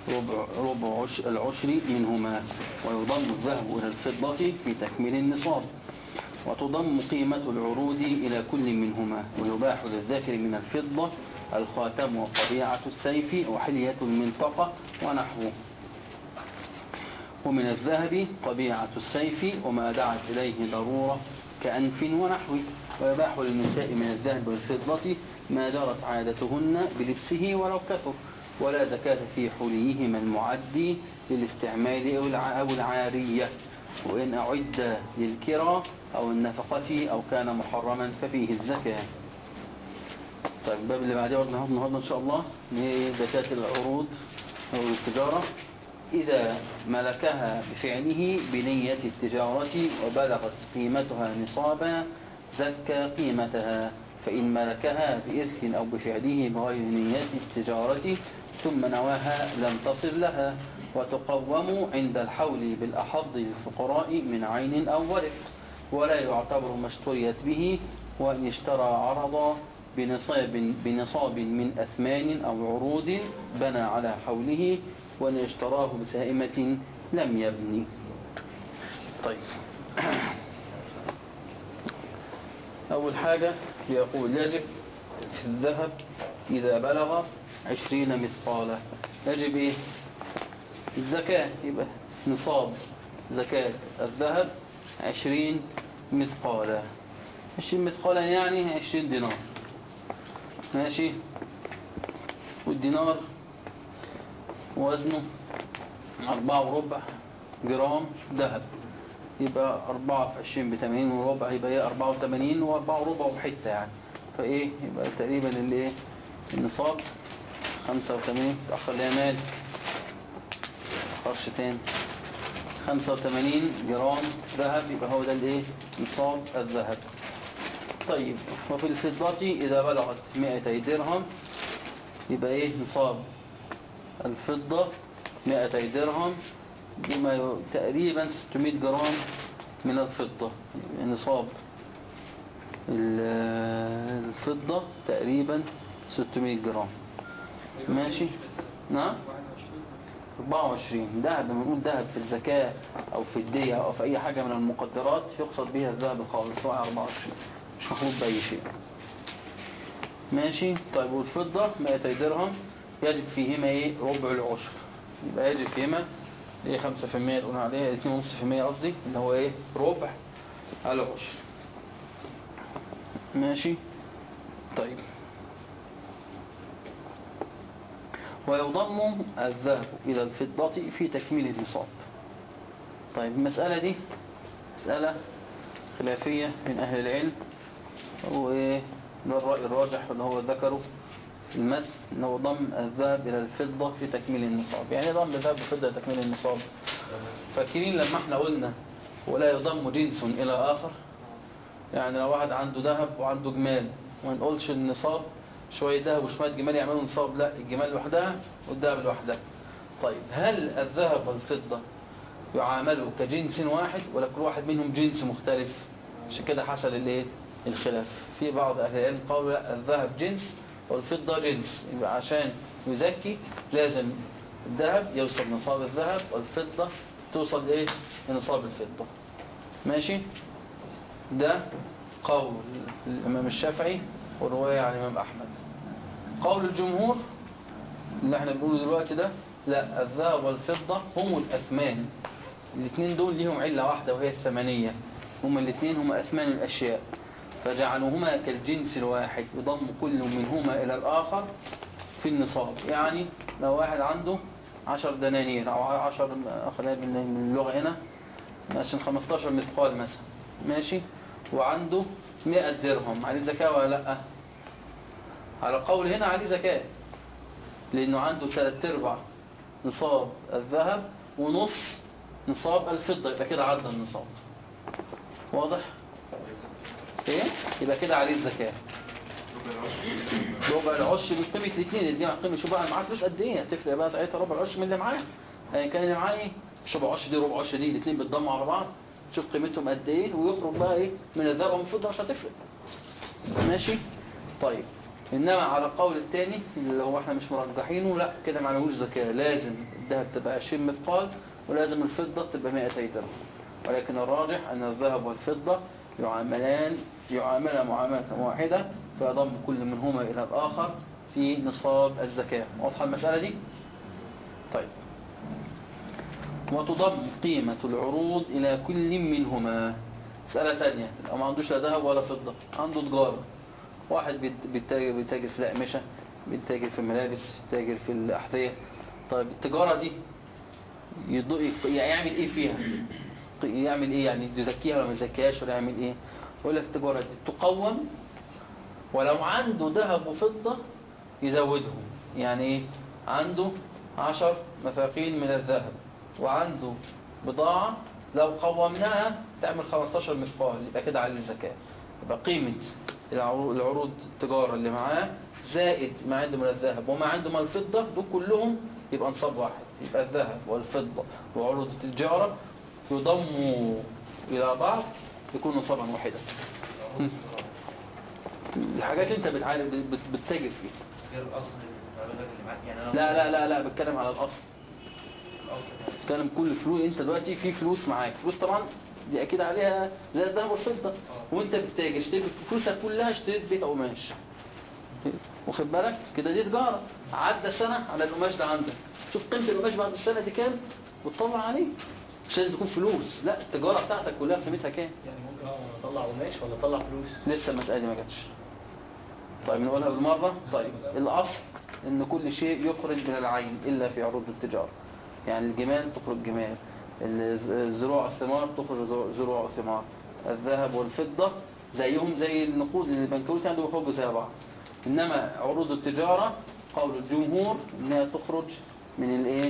ربع, ربع عش- العشر منهما ويضم الذهب إلى الفضة في تكميل النصاب وتضم قيمة العروض إلى كل منهما ويباح للذكر من الفضة الخاتم وطبيعة السيف وحلية المنطقة ونحوه ومن الذهب طبيعة السيف وما دعت إليه ضرورة كأنف ونحوه ويباح للنساء من الذهب والفضة ما جرت عادتهن بلبسه ولو كثر ولا زكاة في حليهما المعدي للاستعمال أو الع- أو العارية وإن أعد للكرى أو النفقة أو كان محرما ففيه الزكاة طيب الباب اللي بعديه برضه النهارده النهارده إن شاء الله اللي هي زكاة العروض أو التجارة إذا ملكها بفعله بنية التجارة وبلغت قيمتها نصابا زكى قيمتها فإن ملكها بإرث أو بفعله بغير نية التجارة ثم نواها لم تصل لها وتقوم عند الحول بالأحظ للفقراء من عين أو ورق ولا يعتبر ما اشتريت به وأن اشترى عرضا بنصاب, بنصاب من أثمان أو عروض بنى على حوله وأن اشتراه بسائمة لم يبني طيب أول حاجة يقول يجب في الذهب إذا بلغ عشرين مثقالا يجب إيه الزكاة يبقى نصاب زكاة الذهب عشرين مثقالا عشرين مثقالا يعني عشرين دينار ماشي والدينار وزنه أربعة وربع جرام ذهب يبقى أربعة في عشرين بتمانين وربع يبقى ايه أربعة وتمانين وأربعة وربع وحتة يعني فإيه يبقى تقريبا اللي ايه النصاب خمسة وتمانين تأخر ليها مال خرش تاني خمسة وتمانين جرام ذهب يبقى هو ده الايه نصاب الذهب طيب وفي الفضة إذا بلغت 200 درهم يبقى ايه نصاب الفضة 200 درهم بما ي- تقريبا 600 جرام من الفضة يبقى نصاب ال- الفضة تقريبا 600 جرام ماشي نعم 24 ذهب لما نقول ذهب في الزكاة أو في الدية أو في أي حاجة من المقدرات يقصد بها الذهب الخالص هو 24 مش مخلوط بأي شيء ماشي طيب والفضة 200 درهم يجب فيهما ايه ربع العشر يبقى يجب فيهما ايه 5% اللي قلنا عليه 2.5% قصدي اللي هو ايه ربع العشر ماشي طيب ويضم الذهب إلى الفضة في تكميل النصاب طيب المسألة دي مسألة خلافية من أهل العلم وإيه ده الرأي الراجح اللي هو ذكره في المتن أنه ضم الذهب إلى الفضة في تكميل النصاب يعني إيه ضم الذهب والفضة لتكميل النصاب فاكرين لما احنا قلنا ولا يضم جنس إلى آخر يعني لو واحد عنده ذهب وعنده جمال وما نقولش النصاب شوية ذهب وشوية جمال يعملوا نصاب لا الجمال لوحدها والذهب لوحدها طيب هل الذهب والفضة يعاملوا كجنس واحد ولا كل واحد منهم جنس مختلف عشان كده حصل الايه الخلاف في بعض اهل العلم قالوا لا الذهب جنس والفضة جنس يبقى عشان يزكي لازم الذهب يوصل نصاب الذهب والفضة توصل ايه لنصاب الفضة ماشي ده قول الامام الشافعي ورواية عن الامام احمد قول الجمهور اللي احنا بنقوله دلوقتي ده لا الذهب والفضة هم الأثمان الاثنين دول ليهم علة واحدة وهي الثمانية هما الاثنين هما أثمان الأشياء فجعلوهما كالجنس الواحد يضم كل منهما إلى الآخر في النصاب يعني لو واحد عنده عشر دنانير أو عشر خلينا باللغة هنا عشان 15 مثقال مثلا ماشي وعنده 100 درهم عليه زكاة ولا لأ على قول هنا عليه زكاة لأنه عنده ثلاث ارباع نصاب الذهب ونص نصاب الفضة يبقى كده عدى النصاب واضح؟ ايه؟ يبقى كده عليه الزكاة ربع العش بقيمة الاثنين اللي مع قيمة شوف بقى معاه فلوس قد ايه هتفرق بقى ساعتها ربع العش من اللي معاه يعني كان اللي معاه ايه؟ مش ربع عش دي ربع عش دي الاثنين بيتضموا على بعض شوف قيمتهم قد ايه ويخرج بقى ايه من الذهب ومن الفضة عشان تفرق ماشي؟ طيب إنما على القول الثاني اللي هو احنا مش مرجحينه لا كده ما عليهوش زكاة لازم الذهب تبقى 20 مثقال ولازم الفضة تبقى 200 درهم ولكن الراجح أن الذهب والفضة يعاملان يعامل معاملة واحدة فيضم كل منهما إلى الآخر في نصاب الزكاة واضحة المسألة دي؟ طيب وتضم قيمة العروض إلى كل منهما مسألة تانية لو ما عندوش لا ذهب ولا فضة عنده تجارة واحد بيت- بيتاجر, بيتاجر في الأقمشة بيتاجر في الملابس بيتاجر في الأحذية طيب التجارة دي يض- يعمل ايه فيها يعمل ايه يعني يزكيها ولا ما يزكيهاش ولا يعمل ايه يقول لك التجارة دي تقوم ولو عنده ذهب وفضة يزودهم يعني ايه عنده عشر مثاقين من الذهب وعنده بضاعة لو قومناها تعمل 15 مثقال يبقى كده عليه الزكاة يبقى قيمة العرو- العروض التجارة اللي معاه زائد ما عنده من الذهب وما عنده من الفضة دول كلهم يبقى نصاب واحد يبقى الذهب والفضة وعروض التجارة يضموا إلى بعض يكونوا نصابا واحدا الحاجات اللي انت بتعالج بت- بتتاجر فيها غير الاصل المبلغ اللي معاك يعني انا لا لا لا لا بتكلم على الأصل الاصل يعني بتكلم كل فلوس انت دلوقتي في فلوس معاك فلوس طبعا دي اكيد عليها زي الذهب والفضة وانت بتتاجر اشتريت فلوسك كلها اشتريت بيت قماش واخد بالك كده دي تجارة عدى سنة على القماش ده عندك شوف قيمة القماش بعد السنة دي كام وتطلع عليه مش لازم تكون فلوس لا التجارة بتاعتك كلها قيمتها كام يعني ممكن اطلع قماش ولا اطلع فلوس لسه المسألة دي ما جاتش طيب نقولها بالمرة طيب الأصل إن كل شيء يخرج من العين إلا في عروض التجارة يعني الجمال تخرج جمال الز- الزروع الثمار تخرج زرو- زروع ثمار الذهب والفضة زيهم زي النقود اللي البنكروت عنده بيخرجوا زي بعض إنما عروض التجارة قول الجمهور إنها تخرج من الإيه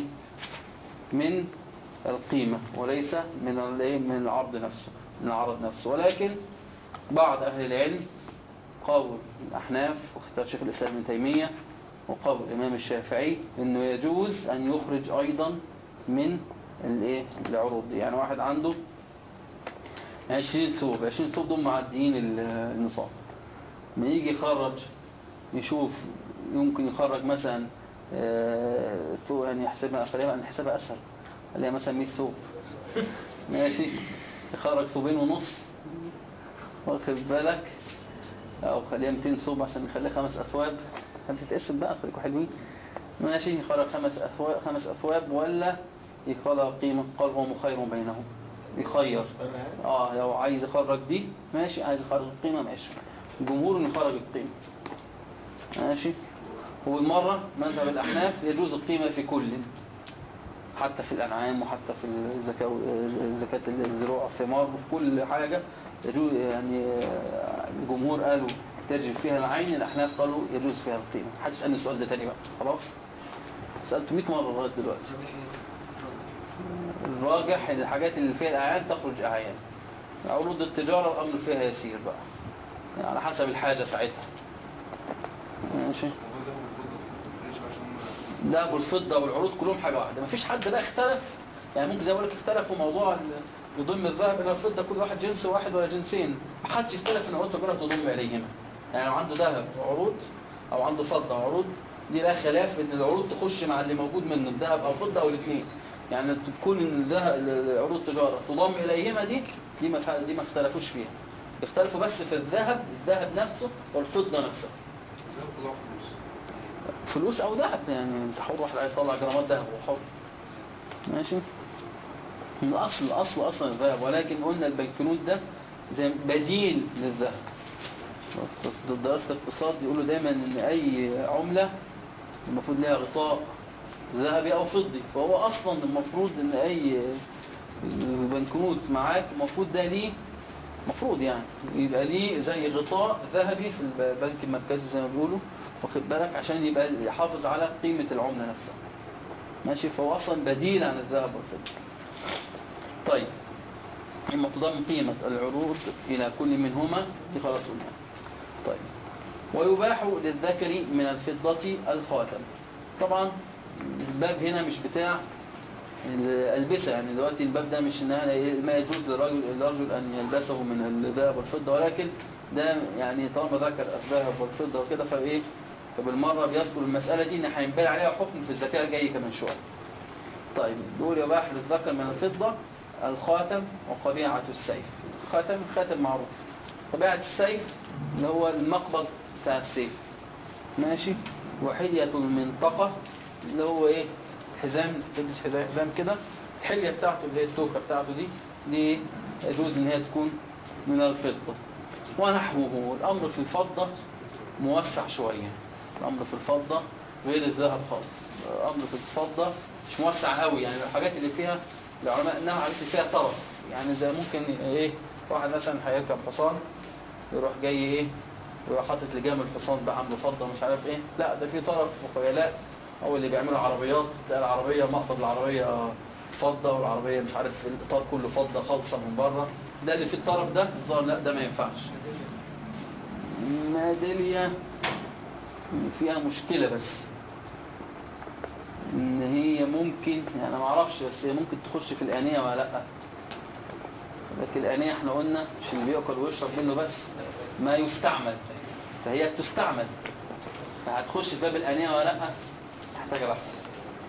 من القيمة وليس من الإيه من العرض نفسه من العرض نفسه ولكن بعض أهل العلم قول الأحناف واختار شيخ الإسلام ابن تيمية وقول الإمام الشافعي إنه يجوز أن يخرج أيضا من الإيه العروض دي يعني واحد عنده 20 ثوب 20 ثوب دول معديين ال- النصاب ما يجي يخرج يشوف يمكن يخرج مثلا آه، ثوب يعني يحسبها خلينا نحسبها أسهل خليها مثلا 100 ثوب ماشي يخرج ثوبين ونص واخد بالك او خليها 200 ثوب عشان نخليها خمس اثواب هتتقسم بقى خليكوا حلوين ماشي يخرج خمس اثواب خمس اثواب ولا يخرج قيمه قال هو مخير بينهم يخير اه لو عايز يخرج دي ماشي عايز يخرج القيمه ماشي الجمهور انه يخرج القيمه ماشي والمره مذهب الاحناف يجوز القيمه في كل حتى في الأنعام وحتى في الزكاة زكاة الزروع والثمار وفي كل حاجة يجوز يعني آه، الجمهور قالوا تجب فيها العين الأحناف قالوا يجوز فيها القيمة محدش سألني السؤال ده تاني بقى خلاص سألته 100 مرة لغاية دلوقتي الراجح ان الحاجات اللي فيها الأعيان تخرج أعيان عروض التجارة الأمر فيها يسير بقى يعني على حسب الحاجة ساعتها ماشي ده والفضة والعروض كلهم حاجة واحدة مفيش حد بقى اختلف يعني ممكن زي ما بقول لك اختلفوا موضوع ال- يضم الذهب الى الفضة كل واحد جنس واحد ولا جنسين محدش اختلف ان عروض التجارة تضم اليهما يعني لو عنده ذهب وعروض او عنده فضة وعروض دي لا خلاف ان العروض تخش مع اللي موجود منه الذهب او فضة او الاثنين يعني تكون ان الذهب عروض التجارة تضم اليهما دي دي ما دي ما اختلفوش فيها اختلفوا بس في الذهب الذهب نفسه والفضة نفسها فلوس او ذهب يعني انت حر واحد عايز يطلع جرامات ذهب وحر ماشي الاصل الاصل اصلا الذهب ولكن قلنا البنكنوت ده زي بديل للذهب دراسة الاقتصاد يقولوا دايما ان اي عملة المفروض لها غطاء ذهبي او فضي فهو اصلا المفروض ان اي بنكنوت معاك المفروض ده ليه مفروض يعني يبقى ليه زي غطاء ذهبي في البنك المركزي زي ما بيقولوا واخد بالك عشان يبقى يحافظ على قيمة العملة نفسها ماشي فهو أصلا بديل عن الذهب والفضة طيب إما تضم قيمة العروض إلى كل منهما دي خلاص قلنا طيب ويباح للذكر من الفضة الخاتم طبعا الباب هنا مش بتاع الألبسة يعني دلوقتي الباب ده مش إنها ما يجوز للرجل, للرجل أن يلبسه من الذهب والفضة ولكن ده يعني طالما ذكر الذهب والفضة وكده فايه فبالمرة بيذكر المسألة دي ان هينبني عليها حكم في الزكاة جاي كمان شوية طيب دول يباح للذكر من الفضة الخاتم وقبيعة السيف خاتم خاتم معروف قبيعة السيف اللي هو المقبض بتاع السيف ماشي وحلية المنطقة اللي هو ايه حزام تلبس حزام حزام كده الحلية بتاعته اللي هي التوكة بتاعته دي دي يجوز ان هي تكون من الفضة ونحوه الامر في الفضة موسع شوية الامر في الفضة غير الذهب خالص الامر في الفضة مش موسع قوي يعني الحاجات اللي فيها العلماء انها عارف فيها طرف يعني زي ممكن ايه واحد مثلا هيركب حصان يروح جاي ايه ويروح حاطط لجام الحصان بقى عنده فضة مش عارف ايه لا ده في طرف وخيلاء او اللي بيعملوا عربيات تلاقي العربية مقبض العربية فضة والعربية مش عارف الاطار كله فضة خالصة من بره ده اللي في الطرف ده الظاهر لا ده ما ينفعش ميدالية فيها مشكلة بس ان هي ممكن يعني انا ما اعرفش بس هي ممكن تخش في الانية ولا لا لكن الانية احنا قلنا مش اللي بيأكل ويشرب منه بس ما يستعمل فهي بتستعمل فهتخش في باب الانية ولا لا محتاجة بحث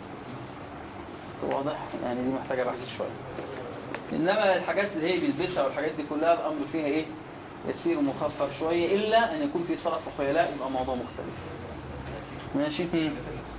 واضح يعني دي محتاجة بحث شوية انما الحاجات اللي هي بيلبسها والحاجات دي كلها الامر فيها ايه يسير مخفف شوية الا ان يكون في صرف وخيلاء يبقى موضوع مختلف ماشي هم.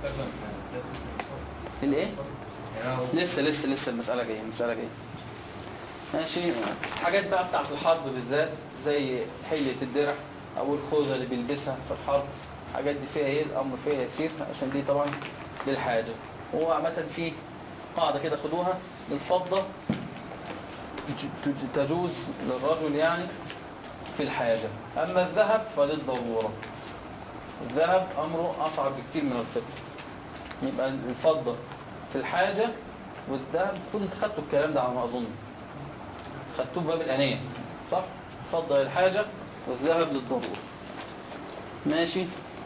الايه لسه لسه لسه المسألة جاية المسألة جاية ماشي حاجات بقى بتاعت الحرب بالذات زي حيلة الدرع او الخوذة اللي بيلبسها في الحرب الحاجات دي فيها ايه الامر فيها يسير عشان دي طبعا للحاجة هو عامة في قاعدة كده خدوها للفضة ج- ج- تجوز للرجل يعني في الحاجة أما الذهب فللضرورة الذهب أمره أصعب بكتير من الفضة يبقى الفضة في الحاجة والذهب المفروض انت خدتوا الكلام ده على ما أظن خدتوه باب الأنية صح؟ الفضة للحاجة والذهب للضرورة ماشي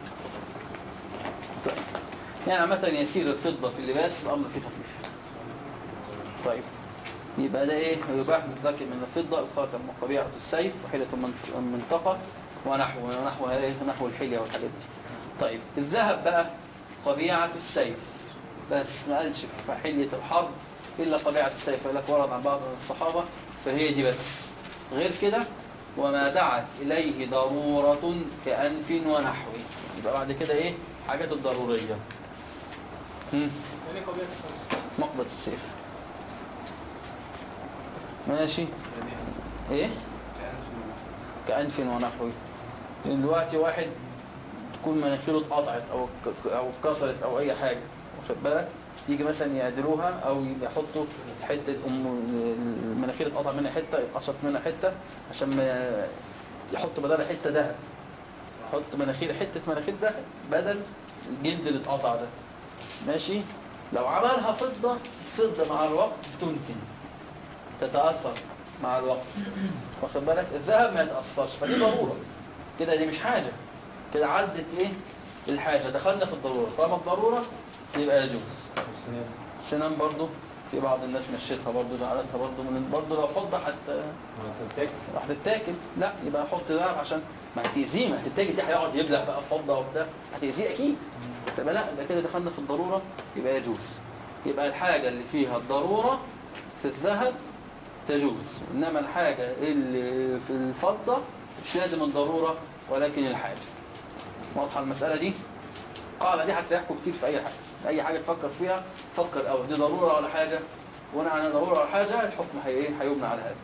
طيب. يعني عامة يسير الفضة في اللباس الأمر فيه خفيف طيب يبقى ده ايه يباح متذكر من الفضة الخاتم وقبيعة السيف وحيلة المنط- المنطقة ونحو ونحو ايه نحو الحلية والحاجات دي طيب الذهب بقى قبيعة السيف بس ما قالش في حلية الحرب إلا قبيعة السيف قال لك ورد عن بعض الصحابة فهي دي بس غير كده وما دعت إليه ضرورة كأنف ونحوه يبقى بعد كده ايه حاجات الضرورية هم. يعني قبيلة السلام مقبض السيف ماشي ايه كأنف ونحوه لأن دلوقتي واحد تكون مناخيره اتقطعت او ك- او اتكسرت او اي حاجه واخد بالك يجي مثلا يعدلوها او يحطوا حته ام المناخير اتقطع منها حته اتقشط منها حته عشان ما يحطوا بدلها حته دهب يحط مناخير حته مناخير دهب بدل الجلد اللي اتقطع ده ماشي لو عملها فضه الفضه مع الوقت تنتن تتاثر مع الوقت واخد بالك الذهب ما يتاثرش فدي ضروره كده دي مش حاجه كده عدت ايه الحاجه دخلنا في الضروره طالما الضروره يبقى يجوز والسنان السنان برضو في بعض الناس مشيتها برضو جعلتها برضو من برضو لو فضة حتى ما تنتج راح تتاكل لا يبقى حط ذهب عشان ما هتأذيه ما هتتاكل دي هيقعد يبلع بقى فضة وبتاع هتأذيه أكيد تبقى لا ده كده دخلنا في الضرورة يبقى يجوز يبقى الحاجة اللي فيها الضرورة في الذهب تجوز إنما الحاجة اللي في الفضة مش لازم الضرورة ولكن الحاجة واضحة المسألة دي قاعدة دي هتريحكم كتير في أي حاجة أي حاجة تفكر فيها فكر أول دي ضرورة ولا حاجة وانا على ضرورة ولا حاجة الحكم هي إيه؟ هيبنى على هذا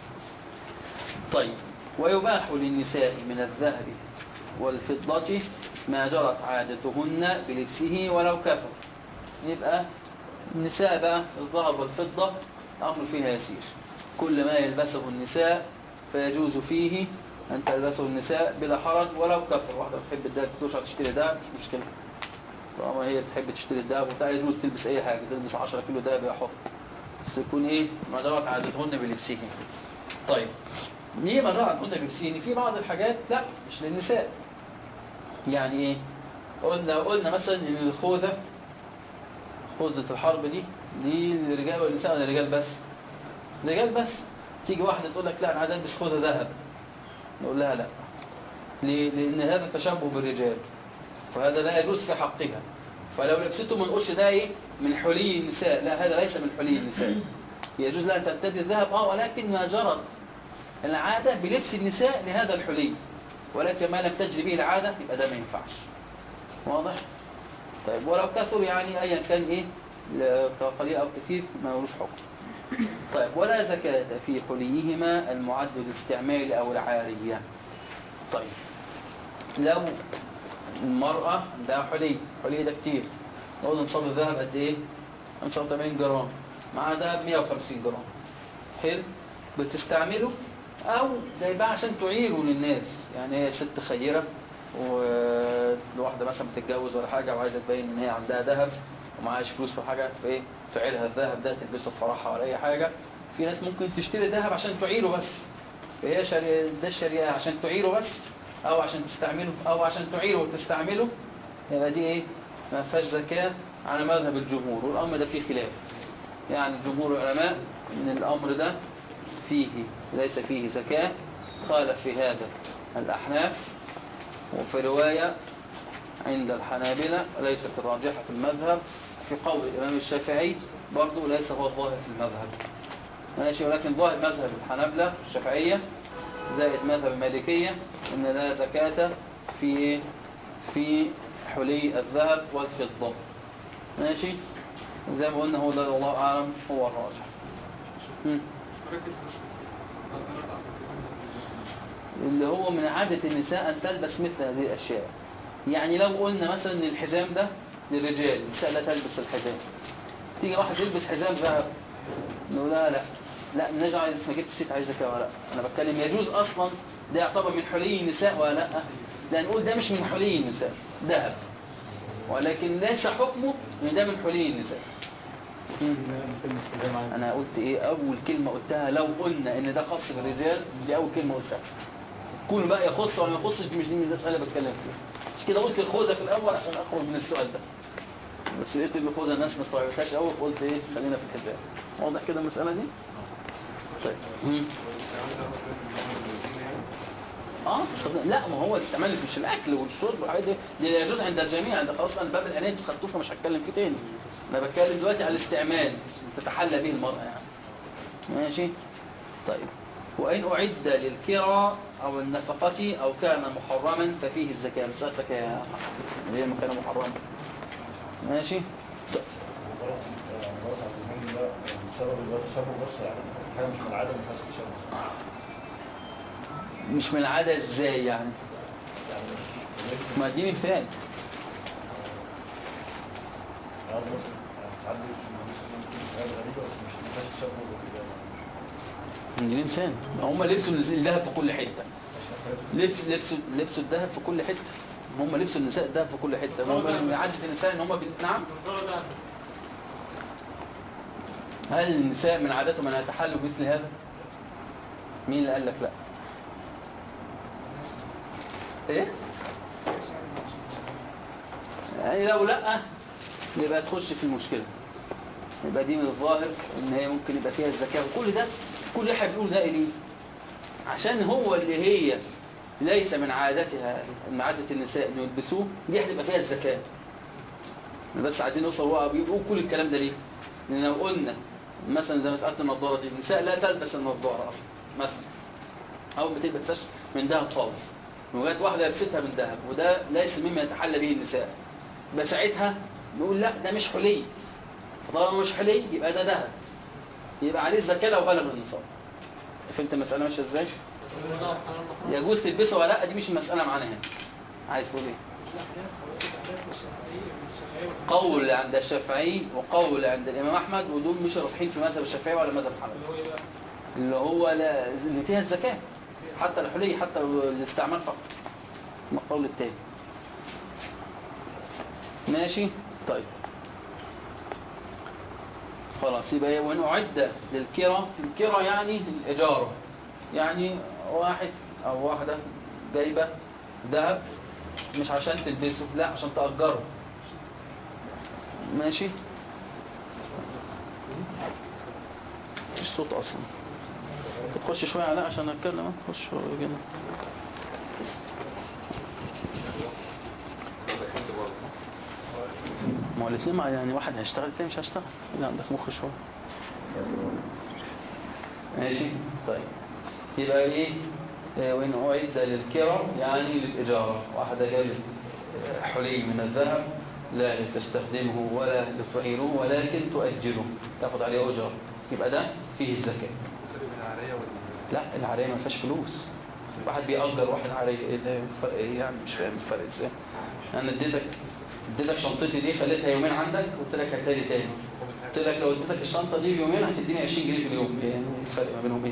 طيب ويباح للنساء من الذهب والفضة ما جرت عادتهن بلبسه ولو كفر يبقى النساء بقى الذهب والفضة أمر فيها يسير كل ما يلبسه النساء فيجوز فيه أن تلبسه النساء بلا حرج ولو كفر واحدة بتحب الدهب تروح تشتري دهب مش مشكلة طالما هي بتحب تشتري الدهب وبتاع يجوز تلبس أي حاجة تلبس 10 كيلو دهب يا حر بس يكون إيه ما جرت عادتهن بلبسه طيب ليه ما جرت عادتهن بلبسه في بعض الحاجات لا مش للنساء يعني إيه قلنا قلنا مثلا إن الخوذة خوذة الحرب دي دي للرجال والنساء ولا للرجال بس رجال بس تيجي واحدة تقول لك لا أنا عايز ألبس خوذة ذهب نقول لها لا ليه؟ لأن هذا تشبه بالرجال وهذا لا يجوز في حقها فلو لبسته ما نقولش ده ايه من حلي النساء لا هذا ليس من حلي النساء يجوز لها أن ترتدي الذهب اه ولكن ما جرت العادة بلبس النساء لهذا الحلي ولكن ما لم تجري به العادة يبقى ده ما ينفعش واضح طيب ولو كثر يعني ايا كان ايه ل- قليل او كثير ما ملوش حكم طيب ولا زكاة في حليهما المعد للاستعمال او العارية طيب لو المرأة عندها حلي حلي ده كتير نقول نصاب الذهب قد ايه 85 جرام مع ذهب 150 جرام حلو بتستعمله او جايباه عشان تعيره للناس يعني هي ست خيرة والواحدة مثلا بتتجوز ولا حاجة وعايزة تبين ان هي عندها ذهب ومعهاش فلوس في حاجة فايه تعيرها الذهب ده تلبسه في فرحها ولا اي حاجة في ناس ممكن تشتري ذهب عشان تعيره بس فهي شري... ده الشريعة عشان تعيره بس او عشان تستعمله او عشان تعيره وتستعمله يبقى دي ايه ما فيهاش زكاة على مذهب الجمهور والامر ده فيه خلاف يعني جمهور العلماء ان الامر ده فيه ليس فيه زكاة خالف في هذا الأحناف وفي رواية عند الحنابلة ليست الراجحة في المذهب في قول الإمام الشافعي برضو ليس هو الظاهر في المذهب ماشي ولكن ظاهر مذهب الحنابلة الشافعية زائد مذهب المالكية إن لا زكاة في في حلي الذهب والفضة ماشي زي ما قلنا هو ده الله أعلم هو الراجح مم. اللي هو من عادة النساء أن تلبس مثل هذه الأشياء يعني لو قلنا مثلا ان الحزام ده للرجال النساء لا تلبس الحزام تيجي واحد يلبس حزام ذهب نقول لا لا لا نجعل ما جبت الست عايزة كده ولا لا انا بتكلم يجوز اصلا ده يعتبر من حلي النساء ولا لا لا نقول ده مش من حلي النساء ذهب ولكن ليس حكمه ان ده من حلي النساء انا قلت ايه اول كلمة قلتها لو قلنا ان ده خاص بالرجال دي اول كلمة قلتها كل بقى يخص ولا ما يخصش دي مش دي المسألة اللي بتكلم فيها مش كده قلت الخوذة في الاول عشان اخرج من السؤال ده بس لقيت الخوذة الناس ما استوعبتهاش قوي فقلت ايه خلينا في الحزام واضح كده المسألة دي طيب مم. اه طب لا ما هو الاستعمال مش الاكل والشرب والحاجات دي دي لا يجوز عند الجميع ده خلاص انا باب العنايه انتوا خدتوه فمش هتكلم فيه تاني انا بتكلم دلوقتي على الاستعمال تتحلى به المرأة يعني ماشي طيب وإن أعد للكرى أو النفقة أو كان محرما ففيه الزكاة مسألتك يا محمد ليه ما كان محرما ماشي طيب. بسبب التشابه بس يعني حاجه مش من العاده ما فيهاش تشابه مش من العادة ازاي يعني يعني مش ما دي مثال يعني ساعات بيجي حاجات غريبه بس مش ما فيهاش تشابه دي مثال هم لبسوا الذهب في كل حتة لبس لبسوا لبسوا الذهب في كل حتة هم لبسوا النساء الذهب في كل حتة هم من عادة النساء ان هم بي... نعم هل النساء من عادتهم ان يتحلوا بمثل هذا مين اللي قال لك لا ايه يعني لو لا يبقى تخش في المشكلة يبقى دي من الظاهر ان هي ممكن يبقى فيها الزكاة وكل ده كل اللي احنا بنقول ده ليه عشان هو اللي هي ليس من عادتها من عادة النساء انه يلبسوه دي هتبقى فيها الزكاة بس عايزين نوصل هو بيقول كل الكلام ده ليه لان لو قلنا مثلا زي مسألة النظارة دي النساء لا تلبس النظارة اصلا مثلا او ما تلبسهاش من ذهب خالص وجات واحدة لبستها من ذهب وده ليس مما يتحلى به النساء يبقى ساعتها نقول لا ده مش حلي طالما مش حلي يبقى ده ذهب يبقى عليه الزكاة لو بلغ النصاب فهمت المسألة ماشية ازاي يجوز تلبسه ولا لا دي مش المسألة معانا هنا عايز تقول ايه قول عند الشافعي وقول عند الإمام أحمد ودول مش رايحين في مذهب الشافعي ولا مذهب الحنبلي اللي هو لا اللي فيها الزكاة حتى الحلي حتى الاستعمال فقط ما القول التاني ماشي طيب خلاص يبقى وإن أعد للكرة الكرة يعني الإجارة يعني واحد أو واحدة جايبة ذهب مش عشان تلبسه لا عشان تأجره ماشي مش صوت أصلا طب خش شوية علاء عشان اتكلم خش شوية كده ما هو الاثنين مع- يعني واحد هيشتغل التاني مش هيشتغل لا عندك مخ شوية ماشي طيب يبقى ايه آه، وإن أعد للكرة يعني للإجارة واحدة جابت آه، حلي من الذهب لا لتستخدمه ولا لتعيره ولكن تؤجره تاخد عليه أجرة يبقى ده فيه الزكاة لا العارية ما فيهاش فلوس واحد بيأجر واحد عارية ايه ده الفرق ايه يعني مش فاهم الفرق ازاي انا اديتك اديتك شنطتي دي خليتها يومين عندك قلت لك هاتها لي تاني قلت لك لو اديتك الشنطه دي يومين هتديني 20 جنيه في اليوم ايه يعني الفرق ما بينهم ايه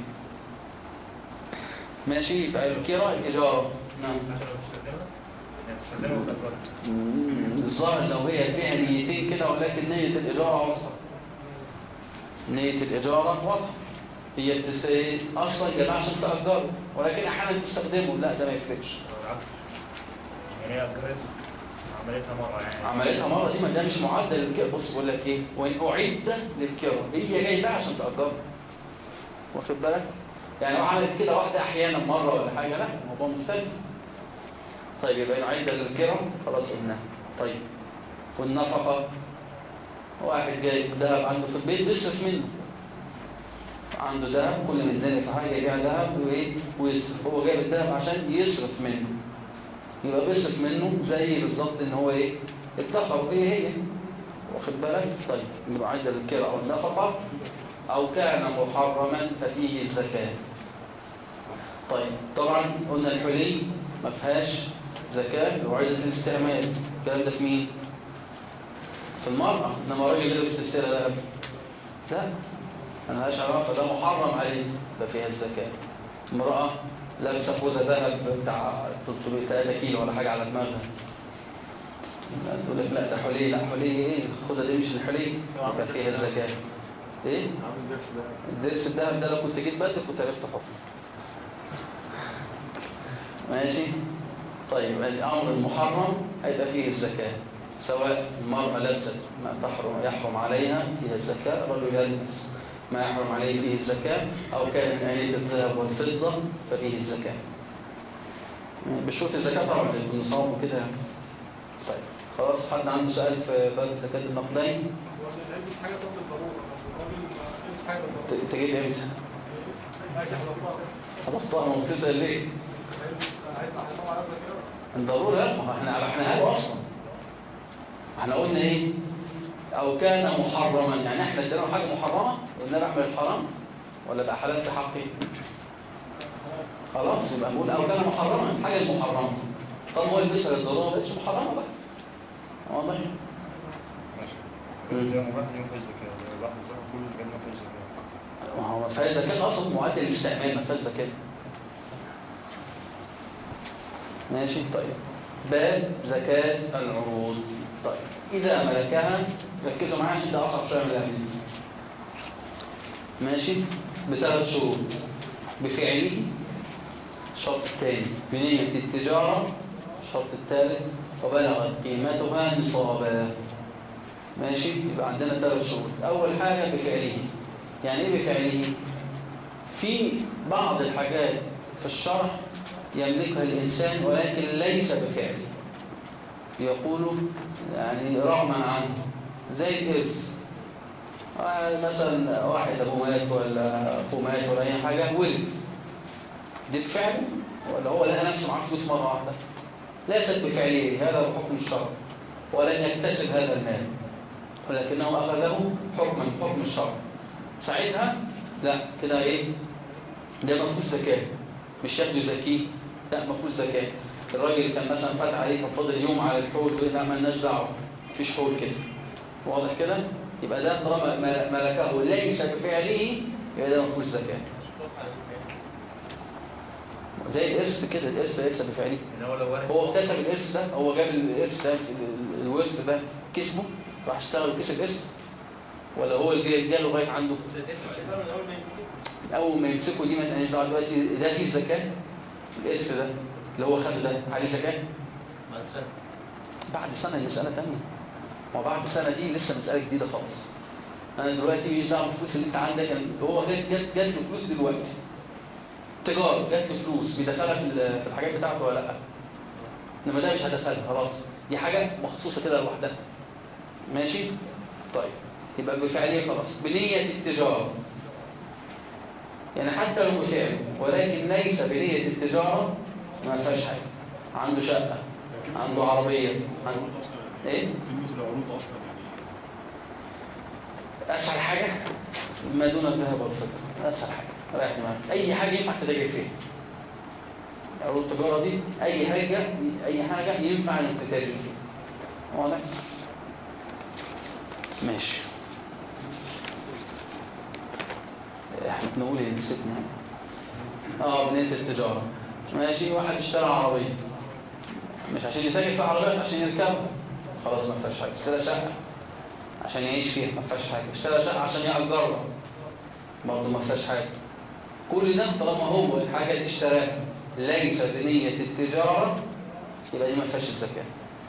ماشي يبقى الكرة الإجارة نعم عشان لو تستخدمها انك تستخدمها وتأجرها مم، الظاهر لو هي فيها نيتين كده ولكن نية الإجارة واضحة نية الإجارة واضحة هي بتس... أصلا جماعة عشان تأجره ولكن أحيانا تستخدمه لا ده ما يفرقش أو العكس يعني هي أجرت عملتها مرة يعني عملتها مرة دي ما ده مش معدل للكرة بص بقول لك إيه وإن أعد للكرة هي جايبها عشان تأجره واخد بالك يعني لو عملت كده واحدة أحيانا مرة ولا حاجة لا الموضوع مختلف طيب يبقى إن أعد للكرة خلاص قلنا طيب والنفقة واحد جايب ذهب عنده في البيت بيصرف منه عنده ذهب كل ما ينزل في حاجه يبيع ذهب وايه ويصرف هو جايب الذهب عشان يصرف منه يبقى بيصرف منه زي بالظبط ان هو ايه ادخر ايه هي واخد بالك طيب معدل الكرة او النفقه او كان محرما ففيه الزكاه طيب طبعا قلنا الحلي ما فيهاش زكاه وعدة الاستعمال الكلام ده في مين في المرأة إنما راجل لبس السلسلة ذهب لا ملهاش علاقة ده محرم عليه ده فيها الزكاة امرأة لابسة خوذة ذهب بتاع 300 3 كيلو ولا حاجة على دماغها لا تقول لك لا ده حلي لا حلي ايه الخوذة دي مش الحلي يبقى فيها الزكاة ايه عامل درس ده الدرس الذهب ده لو كنت جيت بدري كنت عرفت حكم ماشي طيب الامر المحرم هيبقى فيه الزكاه سواء المراه لبست ما تحرم يحرم عليها فيها الزكاه الرجل يلبس ما يحرم عليه فيه الزكاه او كان من انيه الذهب والفضه ففيه الزكاه بشروط الزكاه طبعا بالنصاب وكده يعني. طيب خلاص حد عنده سؤال في باب زكاه النقدين ولا نلبس حاجة قبل الضرورة الراجل لبس حاجة بالضرورة ت- تجيب امتى حاجة حضرتها خلصتها ما بتسال ليه عايز احطها على كده الضرورة لا ما احنا احنا قالوا اصلا احنا قلنا ايه او كان محرما يعني احنا ادينا له حاجه محرمه قلنا له اعمل الحرام ولا بقى حلال في حقي خلاص يبقى نقول او كان محرما الحاجه المحرمه طب هو يلبسها للضروره ما بقتش محرمه بقى واضح ماشي مم. ده مباح ان ينفذ الزكاة ده مباح الزكاة كل الحاجات ما فيهاش زكاة ما هو ما فيهاش زكاه اصلا معدل الاستعمال ما فيهاش زكاه ماشي طيب باب زكاة العروض طيب إذا ملكها ركزوا معايا عشان ده أصعب شوية من اللي قبل ماشي بثلاث شروط بفعله الشرط الثاني بنية التجارة الشرط الثالث وبلغت قيمتها نصابا ماشي يبقى عندنا ثلاث شروط أول حاجة بفعله يعني إيه بفعله في بعض الحاجات في الشرع يملكها الإنسان ولكن ليس بفعله يقول يعني رغما عنه زي الإرث آه، مثلا واحد أبوه مات ولا أخوه مات ولا أي حاجة ورث دي بفعله ولا هو لقى نفسه معاه فلوس مرة واحدة ليست بفعله هذا هو حكم الشرع ولن يكتسب هذا المال ولكنه أخذه حكما حكم الشرع ساعتها لا كده إيه ده ما فيهوش زكاة مش ياخده زكيه لا ما فيهوش زكاة الراجل كان مثلا فات عليه كان فاضل يوم على الحول ويقول لا مالناش دعوه مفيش حول كده واضح كده يبقى ده طالما مل- ملكه ليس بفعله يبقى ده ما فيهوش زكاة زي الإرث كده الإرث ليس بفعله ان هو لو ورث هو اكتسب الإرث ده هو جاب الإرث ده ال- ال- الورث ده كسبه راح اشتغل وكسب إرث ولا هو اللي جاله لغايه عنده اول ما يمسكوا دي مثلا يدفع دلوقتي ده فيه زكاه القسط ده اللي هو خده ده عليه زكاه بعد سنه دي مساله ثانيه ما بعد سنه دي لسه مساله جديده خالص انا دلوقتي مش دعوه بالفلوس اللي انت عندك هو جت جت جت له فلوس دلوقتي تجارة جات له فلوس بيدخلها في ال- في الحاجات بتاعته ولا لا انما ده مش هدخلها خلاص دي حاجة مخصوصة كده لوحدها ماشي طيب يبقى بفعله خلاص بنية التجارة يعني حتى لو بفعله ولكن ليس بنية التجارة ما فيهاش حاجة عنده شقة عنده عربية عنده ايه كلمة العروض أصلا يعني اسهل حاجة ما دون الذهب والفضة اسهل حاجة رايح دماغك اي حاجة ينفع تتاجر فيها عروض التجارة دي اي حاجة اي حاجة ينفع انك تتاجر فيها واضح ماشي احنا بنقول ايه نسيتنا اه بنية التجارة ماشي واحد اشترى عربية مش عشان يتاجر في عربيات عشان يركبها خلاص ما فيهاش حاجة اشترى شقة عشان يعيش فيها ما فيهاش حاجة اشترى شقة عشان يأجرها برضه ما فيهاش حاجة كل ده طالما هو الحاجة دي اشتراها ليس بنية التجارة يبقى دي ما فيهاش الزكاة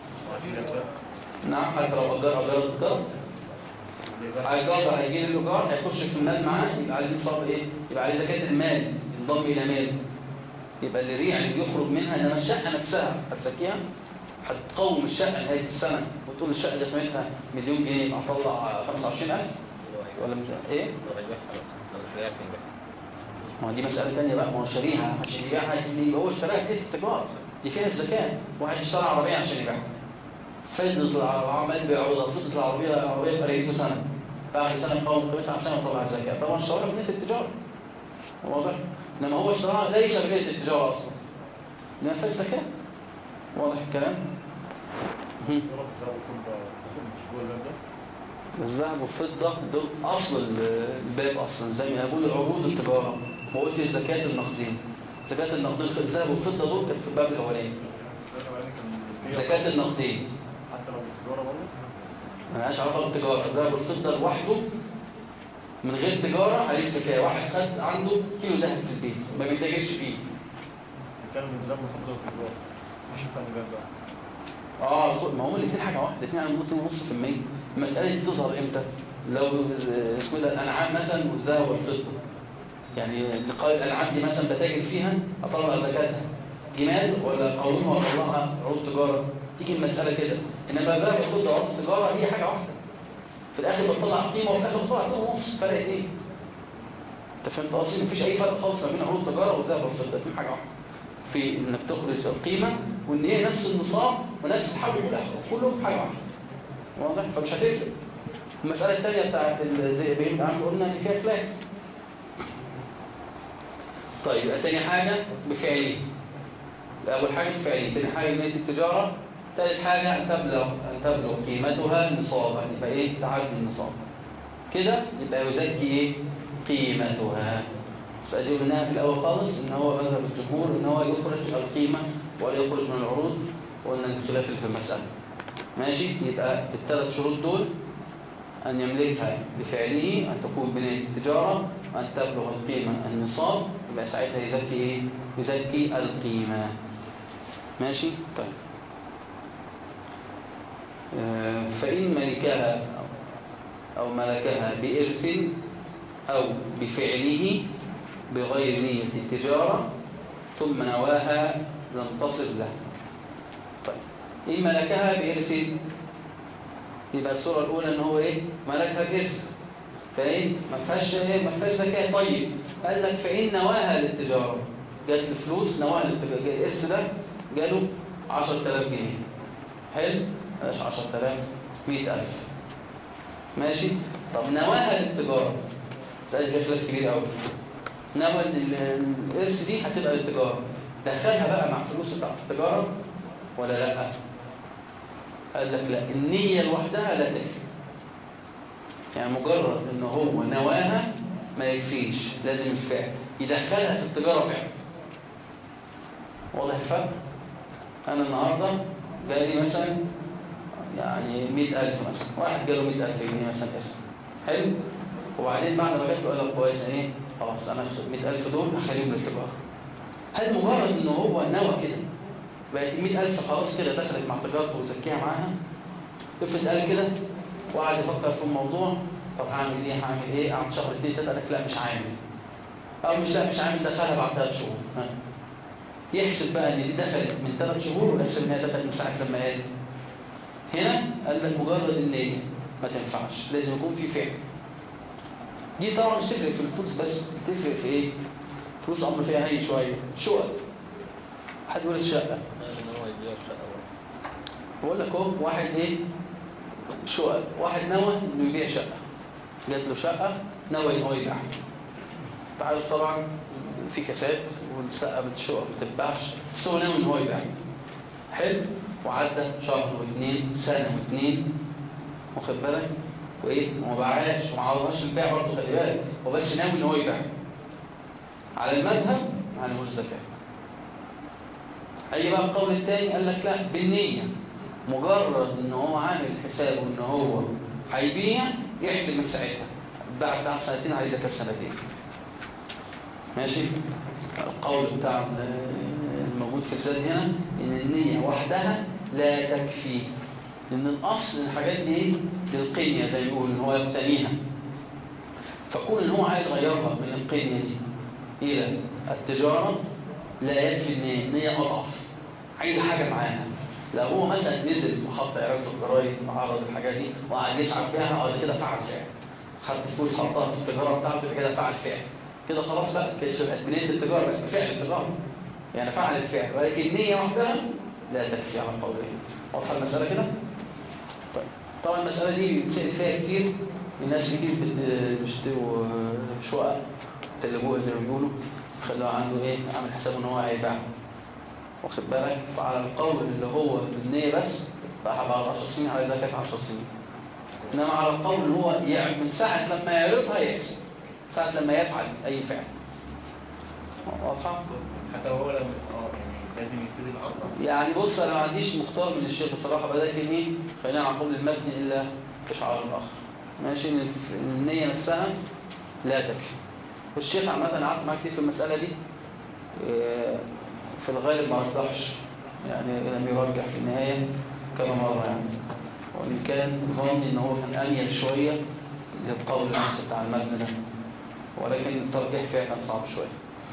نعم حتى لو أجر أجر الضرب هيجر هيجي له الإيجار هيخش في المال معاه يبقى عليه نصاب إيه؟ يبقى عليه زكاة المال ينضم إلى ماله يبقى اللي ريع اللي بيخرج منها إنما الشقة نفسها هتزكيها هتقوم الشقة نهاية السنة وتقول الشقة دي قيمتها مليون جنيه يبقى هطلع 25000 ولا مش إيه؟ ما هو دي مسألة تانية بقى ما هو شاريها عشان يبيعها اللي هو اشتراها كده استجار دي فيها الزكاة واحد اشترى عربية عشان يبيعها فضلت العربية عمال بيعوضها فضلت العربية عربية قريبة سنة بعد سنة يقوم قيمتها عشان يطلع الزكاة طبعا اشتراها بنية التجارة واضح؟ انما هو اشتراها ليس بنية التجارة أصلا ما فيهاش زكاة واضح الكلام؟ مهم. ضرب الزرع كله مش جوه الباب ده الذهب والفضة دول أصل الباب أصلا زي ما بقول عروض التجارة ما قلت زكاة النقدين زكاة النقدين في الذهب والفضة دول كانت في الباب الأولاني الزرع الأولاني كان زكاة النقدين حتى لو التجارة برضه ملهاش علاقة بالتجارة الذهب والفضة لوحده من غير تجارة عليه زكاة واحد خد عنده كيلو ذهب في البيت ما بيتاجرش فيه كان من زمن الفضة والتجارة مش كان الباب ده اه ما هم الاثنين حاجة واحدة الاثنين على نص نص في المية المسألة دي تظهر امتى؟ لو آه، اسمه ده الأنعام مثلا والذهب والفضة يعني لقاء الأنعام دي مثلا بتاجر فيها أطلع زكاتها جمال ولا قويمة وأطلعها عروض تجارة تيجي المسألة كده إنما الذهب والفضة وعروض التجارة هي حاجة واحدة في الآخر بتطلع قيمة وفي الآخر بتطلع قيمة ونص فرقت إيه؟ أنت فهمت قصدي؟ مفيش أي فرق خالص ما بين عروض التجارة والذهب والفضة في حاجة واحدة في انك تخرج القيمة وان هي نفس النصاب ونفس الحول والاخر كلهم حاجة واحدة واضح فمش هتفرق المسألة الثانية بتاعت ال- زي بين عم قلنا ان فيها خلاف طيب يبقى تاني حاجة بفعله أول حاجة بفعله تاني حاجة بنية التجارة ثالث حاجة أن تبلغ أن تبلغ قيمتها نصابا يبقى إيه تعدي النصاب كده يبقى يزكي إيه قيمتها فدي قلناها في الأول خالص إن هو مذهب الجمهور إن هو يخرج القيمة ولا يخرج من العروض وقلنا الخلاف اللي في المسألة ماشي يبقى الثلاث شروط دول أن يملكها بفعله أن تكون بنية التجارة أن تبلغ القيمة النصاب يبقى ساعتها يزكي إيه؟ يزكي القيمة ماشي طيب آه، فإن ملكها أو ملكها بإرث أو بفعله بغير نية التجارة ثم نواها لم تصل له طيب إن ملكها بإرث يبقى الصورة الأولى إن هو إيه ملكها بإرث فإيه ما فيهاش إيه ما فيهاش زكاة طيب قال لك فإن نواها للتجارة جات له فلوس نواها للتجارة الإرث ده جاله 10000 جنيه حلو ماشي 10000 100000 ماشي طب نواها للتجارة ده ده خلاف كبير قوي نوى ال- الإرث دي هتبقى للتجارة دخلها بقى مع فلوس بتاعت التجارة ولا لا قال لك لا النية لوحدها لا تكفي يعني مجرد ان هو نواها ما يكفيش لازم الفعل يدخلها في التجارة فعلا واضح الفرق انا النهاردة جالي مثلا يعني مئة ألف مثلا واحد جاله مئة ألف جنيه مثلا إرث حلو وبعدين بعد ما جات له قال لك كويس ايه خلاص انا 100000 دول هخليهم للتجاره هل مجرد ان هو نوى كده بقت 100000 خلاص كده دخلت مع تجارته وزكيها معاها افرض قال كده وقعد يفكر في الموضوع طب هعمل ايه هعمل ايه قعد شهر اتنين تلاته قال لك لا مش عامل او مش لا مش عامل دخلها بعد ثلاث شهور ها. يحسب بقى ان دي دخلت من ثلاث شهور ويحسب ان هي دخلت من ساعه لما قال هنا قال لك مجرد النية ما تنفعش لازم يكون في فعل دي طبعا مش تفرق في الفلوس بس بتفرق في ايه فلوس امر فيها هي شويه شقق حد يقول الشقه لازم هو يبيع الشقة برضه. بقول لك اهو واحد ايه شقق واحد نوى انه يبيع شقه جات له شقه نوى ان هو يبيعها تعرف طبعا في كاسات والشقه بالشقق ما بتتباعش بس هو ناوي ان هو يبيعها حلو وعدى شهر واثنين سنه واثنين واخد بالك وايه وما باعهاش وما عوضهاش البيع برضه خلي بالك هو بس ناوي ان هو يبيعها على المذهب يعني مش زكاه اي بقى القول الثاني قال لك لا بالنية مجرد ان هو عامل حسابه ان هو هيبيع يحسب من ساعتها بعد بعد سنتين عايز زكاه سنتين ماشي القول بتاع الموجود في الزاد هنا ان النية وحدها لا تكفي لان الاصل الحاجات دي ايه للقنية زي ما بيقول ان هو يقتنيها فكون ان هو عايز يغيرها من القنية دي الى التجارة لا يكفي النية النية اضعف عايز حاجة معاها لو هو مثلا نزل وحط عراقه في الجرايد وعرض الحاجات دي وقعد يسعى فيها اه كده فعل فعل خدت فلوس حطها في التجارة بتاعته يبقى كده فعل فعل كده خلاص بقى كده بقت بنية التجارة بقت فعل التجارة يعني فعل الفعل ولكن النية وحدها لا تكفي على القولين واضحة المسألة كده؟ طيب طبعا المسألة دي بتسأل فيها كتير الناس كتير بت- بيشتروا شقق تلجوها زي ما بيقولوا خلوها عنده ايه عامل حسابه ان هو هيبيعها واخد بالك فعلى القول اللي هو بالنية بس بقى بعد 10 سنين على زكاة 10 سنين انما على القول اللي هو يعني من ساعة لما يعرضها يحسب ساعة لما يفعل اي فعل واضحة؟ حتى هو لو اه يعني لازم يبتدي العرض يعني بص انا ما عنديش مختار من الشيخ بصراحه بدات ايه خلينا على قول المتن الا اشعار اخر ماشي ان النيه نفسها لا تكفي والشيخ عامه قعدت معاه كتير في المساله دي إيه، في الغالب ما رجحش يعني لم يرجح في النهايه كذا مره يعني وان كان ظني ان هو كان اميل شويه للقول نفسه بتاع المتن ده ولكن الترجيح فيها كان صعب شويه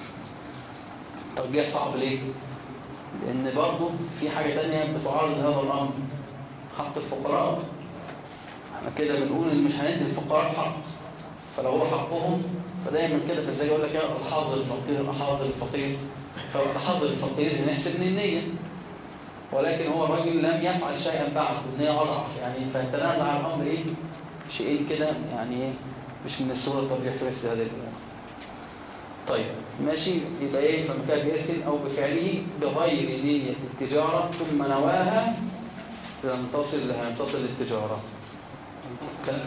الترجيح صعب ليه؟ لأن برضه في حاجة تانية بتعارض هذا الأمر حق الفقراء احنا كده بنقول إن مش هندي الفقراء حق فلو هو حقهم فدايما كده فازاي يقول لك يا الحاضر الفقير الحاضر الفقير فالحاضر الفقير نحسب من النية ولكن هو الراجل لم يفعل شيئا بعد والنية أضعف يعني فتنازع الأمر إيه شيئين كده يعني إيه مش من السهولة الترجيح في مثل هذه الأمور طيب ماشي يبقى ايه فمكان بإثم أو بفعله بغير نية التجارة ثم نواها لم تصل لم تصل للتجارة كان-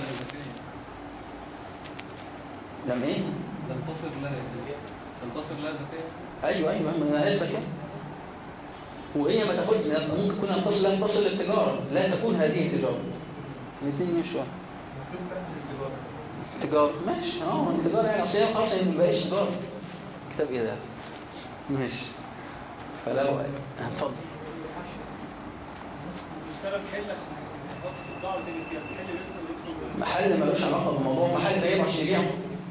لم ايه؟ لم تصل لها زكاة لم تصل لها زكاة ايوه ايوه ما انا لسه كده وهي ما تاخد ممكن تكون لم تصل لم تصل للتجارة لا تكون هذه التجارة الاثنين مش واحد تجارة ماشي اه التجارة يعني اصل هي اصلا ما بقاش تجارة كتاب ايه ده ماشي فلو اتفضل بيشتغل محل عشان يحط في البضاعة وتاني فيها محل بيدخل يدخل محل ملوش علاقة بالموضوع محل جايبه عشان يبيعه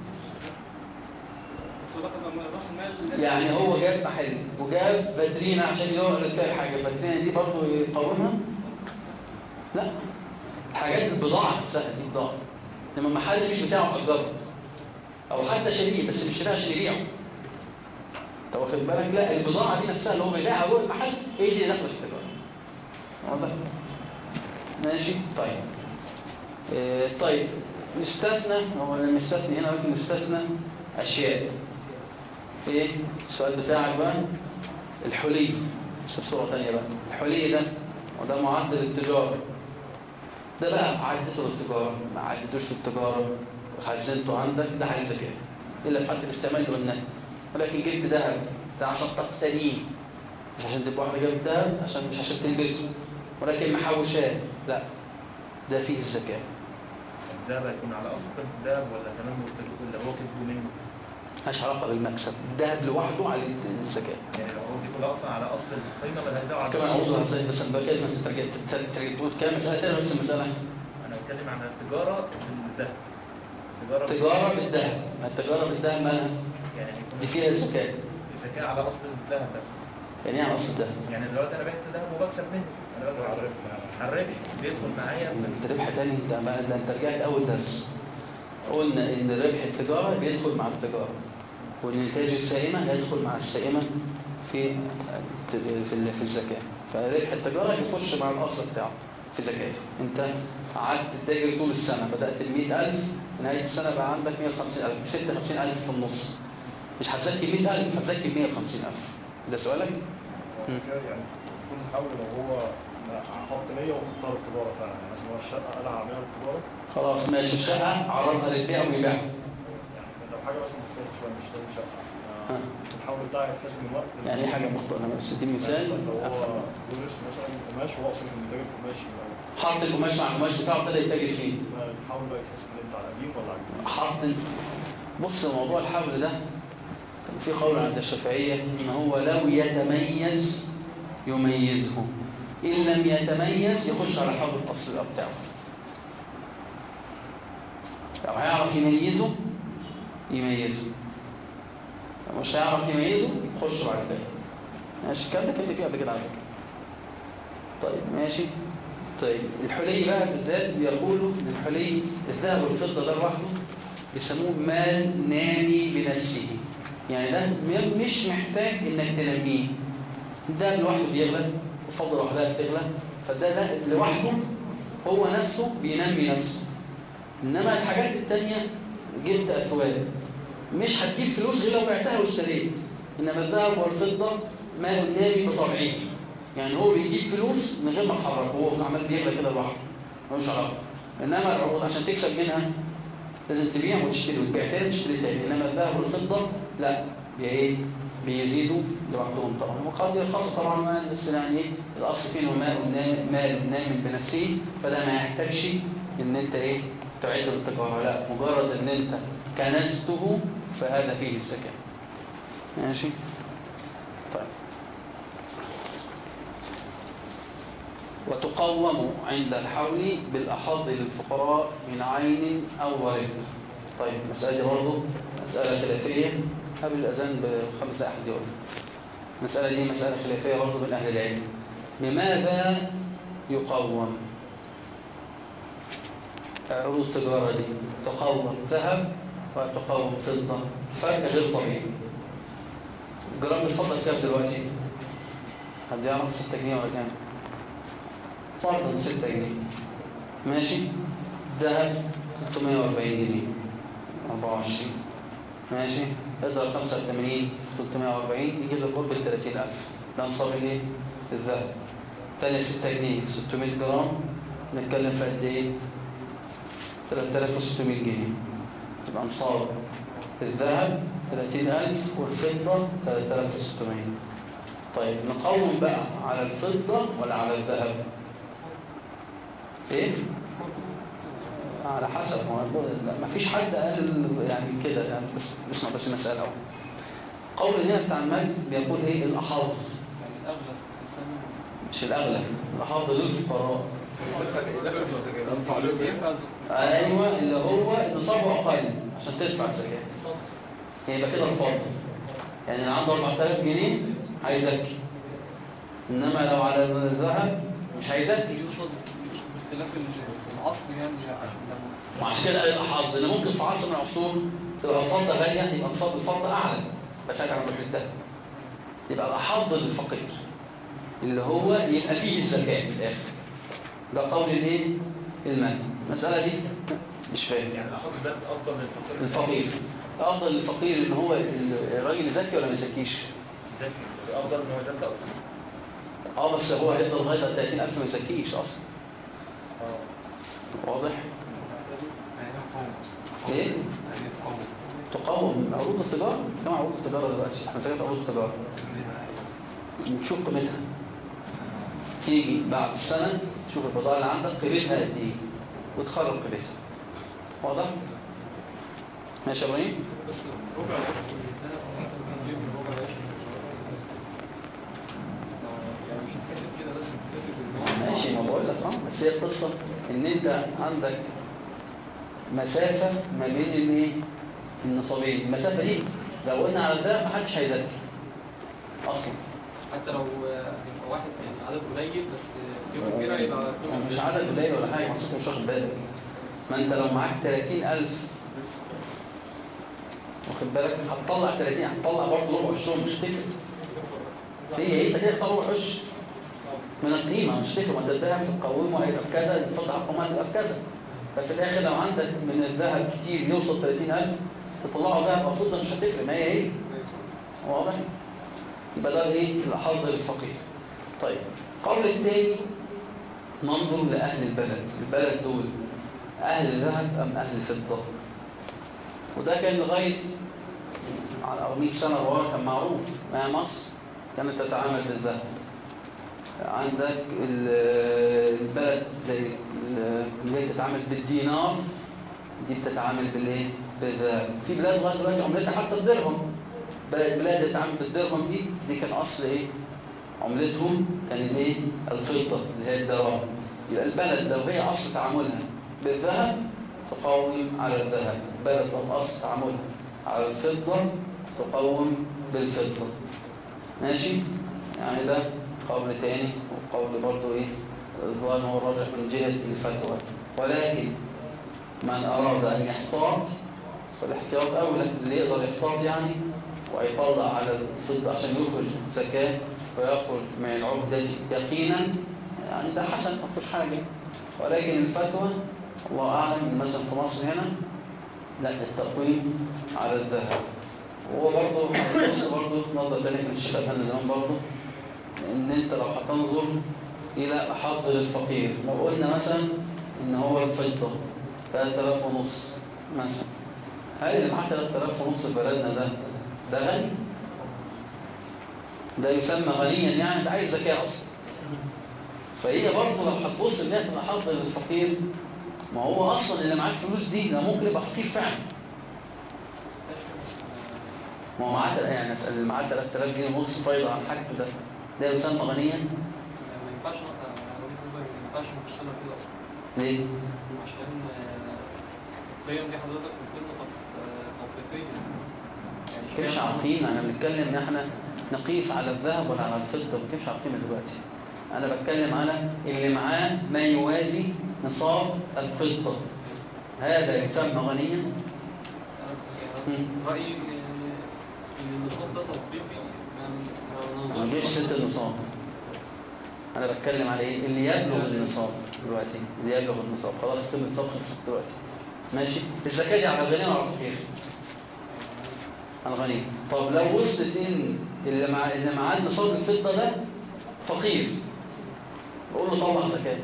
بس هو دخل لما راس المال يعني هو جاب محل وجاب فاترينا عشان يعرض فيها حاجة الفاترينا دي برضه يقومها لا حاجات البضاعة نفسها دي بضاعة لما المحل مش بتاعه أجره أو حتى شاريه بس مش شاريه عشان يبيعه انت واخد بالك لا البضاعة دي نفسها اللي هو بيبيعها جوه المحل هي دي اللي داخله في التجارة واضح ماشي طيب آه، طيب نستثنى هو نستثني هنا ولكن نستثنى أشياء ايه السؤال بتاعك بقى الحلي بس بصورة تانية بقى الحلي ده وده معدل التجارة ده بقى عدته للتجارة ما عدتوش للتجارة خزنته عندك ده عايز زكاة إلا في حالة الاستعمال والنهي ولكن جبت ذهب ده عشان تقتنيه مش عشان تبقى واحدة جابت ذهب عشان مش عشان تلبسه ولكن محوشاه لا ده فيه الزكاة الذهب هيكون على اصل قيمه الذهب ولا كمان مرتبط ولا هو كسبه منه مش علاقة بالمكسب الذهب لوحده عليه الزكاة يعني لو هو بيكون اصلا على اصل القيمه ملهاش دعوه كمان على عوضها ازاي بس انا بكلم بس ترجع ترجع تقول كام مسألة تانية بس المسألة انا بتكلم عن التجاره بالذهب التجاره تجارة بالذهب ما التجارة بالذهب مالها يعني هيكون دي فيها زكاة الزكاة على أصل الذهب بس يعني ايه اصل ده يعني دلوقتي أنا بعت ذهب وبكسب منه أنا بكسب على الربح على الربح بيدخل معايا انت ربح تاني انت ما ده انت رجعت اول درس قلنا ان ربح التجارة بيدخل مع التجارة وان النتائج السائمة يدخل مع السائمة في في ال- في الزكاة فربح التجارة يخش مع الأصل بتاعه في زكاته انت قعدت تتاجر طول السنة بدأت ب 100000 نهاية السنة بقى عندك 150000 56000 في النص مش هتزكي 100000 هتزكي 150000 ده سؤالك؟ مم. كده يعني يكون الحول لو هو حط 100 واختار التجاره فعلا يعني مثلا هو الشقه قلع عليها التجاره خلاص ماشي الشقة عرضها للبيع ويبيعها يعني لو حاجه مثلا مختلفه شويه مش تاني شقه ها. آه، الحول بتاعي يتحسب من وقت يعني ايه حاجة مخطئة بس اديني مثال مثلا لو هو بولس مثلا قماش هو اصلا كان بيتاجر في قماش يبقى حط القماش مع القماش بتاعه ابتدى يتاجر فيه الحول بقى يتحسب ان انت على قديم ولا على جديد حط بص موضوع الحبل ده كان في قول عند الشافعية ان هو لو يتميز يميزه ان لم يتميز يخش على حبل الاصل بتاعه لو هيعرف يميزه يميزه لو مش هيعرف يميزه يخش بعد كده ماشي الكلام ده كان فيه قبل كده على فكره طيب ماشي طيب الحلي بقى بالذات بيقولوا ان الحلي الذهب والفضه ده لوحده بيسموه مال نامي بنفسه يعني ده م- مش محتاج انك تنميه ده لوحده بيغلى الفضه لوحدها بتغلى فده ده لوحده هو نفسه بينمي نفسه انما الحاجات التانية جبت اثواب مش هتجيب فلوس غير لو بعتها واشتريت انما الذهب والفضه مال نامي بطبعه يعني هو بيجيب فلوس من غير ما تحرك هو عمال بيغلى كده لوحده ملوش علاقه انما العروض عشان تكسب منها لازم تبيع وتشتري وتبيع تاني وتشتري تاني انما الذهب والفضه لا بي ايه بيزيدوا لوحدهم طبعا وقد الخاص طبعا ما بس يعني ايه الاصل فيه انه ماء نام- مال نام بنفسه فده ما يحتاجش ان انت ايه تعيد التجاره لا مجرد ان انت كنزته فهذا فيه الزكاه ماشي طيب وتقوم عند الحول بالأحظ للفقراء من عين أو ورد طيب المسألة دي برضه مسألة خلافية قبل الأذان بخمس دقائق حد يقول المسألة دي مسألة خلافية برضه بين أهل العلم لماذا يقوم عروض التجارة دي تقوم ذهب وتقوم فضة فرق غير طبيعي جرام الفضة كام دلوقتي؟ حد يعرف 6 جنيه ولا كام؟ فرضا 6 جنيه ماشي ذهب 340 جنيه 24 ماشي اضرب 85 في 340 يجيب لك قرب ال 30000 ده نصاب الايه؟ الذهب تاني 6 جنيه 600 جرام نتكلم في قد ايه؟ 3600 جنيه تبقى نصاب الذهب 30000 والفضة 3600 طيب نقوم بقى على الفضة ولا على الذهب؟ ايه على حسب ما فيش حد قال يعني كده يعني بس اسمع بس المسألة أول قول هنا بتاع المجد بيقول ايه الأحظ يعني الأغلى السنة مش الأغلى الأحظ للفقراء ينفع أيوة اللي هو نصابه أقل عشان تدفع الزكاة يبقى كده الفضل يعني اللي عنده 4000 جنيه هيزكي إنما لو على الذهب مش هيزكي يقصد باختلاف العصر يعني عشان لما وعشان كده قال الأحظ إن ممكن في عصر من العصور تبقى الفضة غالية يبقى نصاب الفضة أعلى بس هرجع نروح للذهب يبقى الأحظ للفقير اللي هو يبقى فيه الزكاة في الآخر ده قول الإيه؟ المال المسألة دي مش فاهم يعني الأحظ ده أفضل من الفقير الفقير أفضل للفقير إن هو الراجل يزكي ولا ما يزكيش؟ ذكي أفضل من هو ذكي أكتر اه بس هو هيفضل لغاية 30000 ما يزكيش أصلا اه واضح؟ يعني يقوم أصلا إيه؟ يعني يقوم تقاوم عروض التجارة كم عروض التجارة دلوقتي احنا سجلت عروض التجارة نشوف قيمتها تيجي بعد سنة تشوف البضاعة اللي عندك قيمتها قد ايه وتخرج قيمتها واضح؟ ماشي يا ابراهيم؟ بس ربع العشر ده نجيب من ربع العشر يعني مش هتحسب كده بس هتحسب بالمعنى ماشي ما بقول لك اه بس هي القصة ان انت عندك مسافة ما بين الايه؟ النصابين المسافة دي لو قلنا على الذهب محدش هيزكي اصلا حتى لو آه، هيبقى واحد يعني عدد قليل بس آه، قيمة كبيرة يبقى قيمة مش عدد قليل ولا حاجه مصر مش واخد بالك ما انت لو معاك 30000 واخد بالك هتطلع 30 هتطلع برضه ربع عشرهم مش تفرق هي هي انت كده تطلع ربع عشر من القيمه مش تفرق ما انت الذهب تقومه هيبقى بكذا الفضه هتقومها هتبقى بكذا ففي الاخر لو عندك من الذهب كتير يوصل 30000 تطلعه ذهب او فضه مش هتفرق ما هي هي واضح يبقى ده ايه الحظ للفقير طيب قول التاني ننظر لأهل البلد البلد دول أهل الذهب أم أهل الفضة وده كان لغاية على 100 سنة ورا كان معروف ما مصر كانت تتعامل بالذهب عندك ال- البلد زي ال- اللي هي تتعامل بالدينار دي بتتعامل بالايه بالذهب في بلاد لغايه دلوقتي عملتها حتى الدرهم بلد بلاد تتعامل بالدرهم دي دي كان اصل ايه عملتهم كان الايه الفضه اللي هي الدراهم يبقى البلد لو هي اصل تعاملها بالذهب تقوم على الذهب بلد لو اصل تعاملها على الفضه تقوم بالفضه ماشي يعني ده قول تاني وقول برضو ايه الظاهر هو الراجح من جهه الفتوى ولكن من اراد ان يحتاط فالاحتياط اولى اللي يقدر يحتاط يعني ويطلع على الفضه عشان يخرج زكاه ويخرج من العقده يقينا يعني ده حسن ما فيش حاجه ولكن الفتوى الله اعلم مثلا في مصر هنا لا التقويم على الذهب وهو برضه بص برضه نظرة تانية كان الشيخ أفهم زمان برضه إن أنت لو هتنظر إلى حظ للفقير لو قلنا مثلا إن هو الفضة 3000 ونص مثلا هل اللي معاه 3000 ونص في بلدنا ده ده غني؟ ده يسمى غنيا يعني ده عايز زكاة أصلا فهي برضه لو هتبص إن هي تبقى حظ للفقير ما هو أصلا اللي معاه الفلوس دي ده ممكن يبقى فقير فعلا ما هو معاه يعني اللي معاه 3000 جنيه ونص فايض عن حاجته ده ده يسمى غنيا ما ينفعش نقطع على وجهة نظري ما ينفعش نشتغل كده اصلا ليه؟ عشان آه، القيم دي حضرتك بتكون توقيفية يعني كيفش على القيمة أنا بنتكلم إن إحنا نقيس على الذهب ولا على الفضة ما كيفش على القيمة دلوقتي أنا بتكلم على اللي معاه ما يوازي نصاب الفضة هذا يسمى غنيا أنا مم. يعني رأيي إن إن النظام ده توقيفي ما ما ما نقدرش جيش ست النصاب أنا بتكلم على إيه اللي يبلغ النصاب دلوقتي اللي يبلغ النصاب خلاص قيمة النصاب خلصت دلوقتي ماشي الزكاة دي على الغني ولا على الفقير؟ على الغني طب لو وصلت إن اللي مع اللي معاه نصاب الفضة ده فقير بقول له طلع زكاة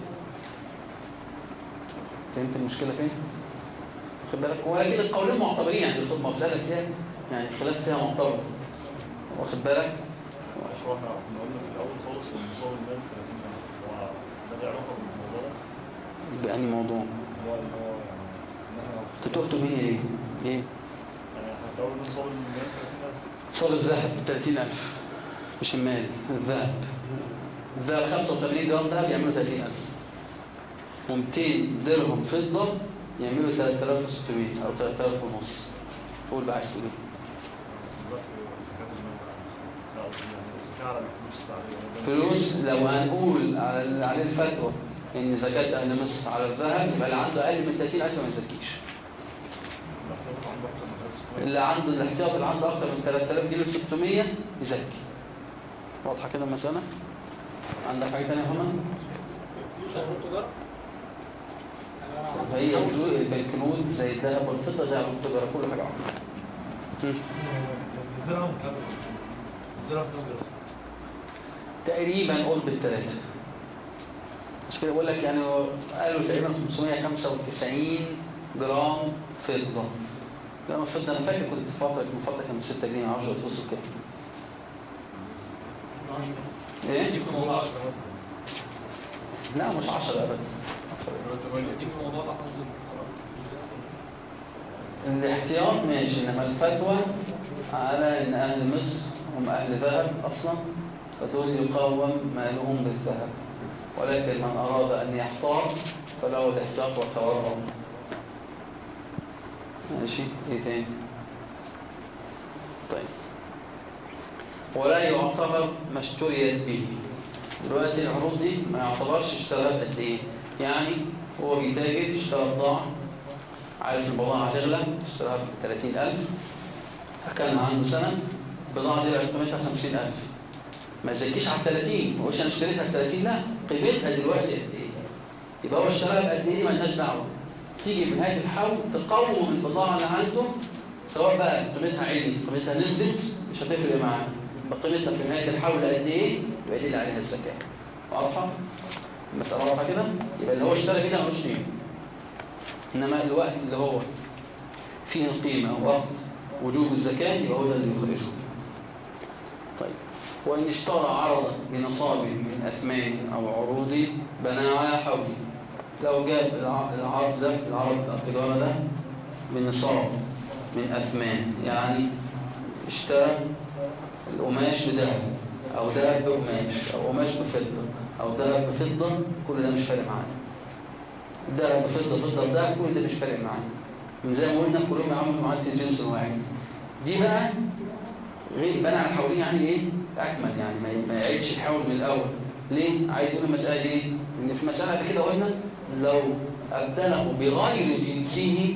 فهمت المشكلة فين؟ واخد بالك ولكن القولين معتبرين يعني الخطبة مسألة فيها يعني الخلاف فيها معتبر واخد بالك؟ مش هو احنا كنا قلنا في الاول خالص ان نصاب المال 30000 هو ده له علاقه بالموضوع ده بأني موضوع هو اللي هو يعني ان احنا انتوا تقتوا مني ليه؟ ليه؟ يعني احنا في الاول نصاب المال 30000 صار الذهب 30000 مش المال الذهب الذهب 85 جرام ذهب يعملوا 30000 و200 درهم فضة يعملوا 3600 أو 3000 ونص قول بقى عايز تقول ايه؟ دلوقتي زكاه المال لا قصدي يعني الزكاه على الفلوس العاديه فلوس لو هنقول على عليه الفتوى ان زكاة اهل مصر على الذهب يبقى اللي عنده اقل من 30000 ما يزكيش اللي عنده الاحتياط اللي عنده اكتر من 3000 جنيه 600 يزكي واضحه كده المساله عندك حاجه ثانيه يا محمد فلوس عروض تجارة هي الفلوس- الكنود زي الذهب والفضه زي عروض التجاره كل حاجه عروض هم. الدرهم كام؟ الدرهم كام جرام؟ تقريبا قول بالثلاثه مش كده بقول لك يعني هو قالوا تقريبا 595 جرام فضه جرام الفضه انا فاكر كنت في فتره من فتره كان 6 جنيه 10 توصل كده ايه دي في موضوع لا مش 10 ابدا دي في موضوع ده حظ الاحتياط ماشي انما الفتوى على ان اهل مصر هم اهل ذهب اصلا فدول يقوم مالهم بالذهب ولكن من اراد ان يحتاط فله الاحتياط والتورع ماشي ايه تاني طيب ولا يعتبر ما اشتريت به دلوقتي العروض دي ما يعتبرش اشترى قد ايه يعني هو بيتاجر اشترى بضاعة عارف البضاعة هتغلى اشتراها ب 30000 كان عنده سنة البضاعة دي بقت قيمتها 50000 ما تزكيش على 30 ما قولش انا اشتريتها ب 30 لا قيمتها دلوقتي قد ايه يبقى هو اشتراها بقد ايه مالناش دعوه تيجي في نهايه الحول تقوم البضاعه اللي عنده سواء بقى قيمتها عالية قيمتها نزلت مش هتفرق معاه يبقى قيمتها في نهايه الحول قد ايه يبقى دي اللي عليها الزكاه واضحه المساله واضحه كده يبقى اللي هو اشترى كده ملوش قيمه انما الوقت اللي هو فيه القيمه وقت وجوب الزكاه يبقى هو ده اللي يخرجه طيب وإن اشترى عرضا بنصاب من أثمان أو عروض بنى على حوله لو جاب الع- العرض ده العرض بتاع التجارة ده بنصاب من أثمان يعني اشترى القماش بذهب أو ذهب بقماش أو قماش بفضة أو ذهب بفضة كل ده مش فارق معانا ذهب بفضة فضة بذهب كل ده مش فارق معانا من زي ما قلنا كلهم يعملوا معادلة الجنس الواحد دي بقى غير بنى على الحولين يعني ايه اكمل يعني ما- ما يعيدش الحول من الاول ليه عايز يقول المساله دي ايه ان في مساله قبل كده قلنا لو ابدله بغير جنسه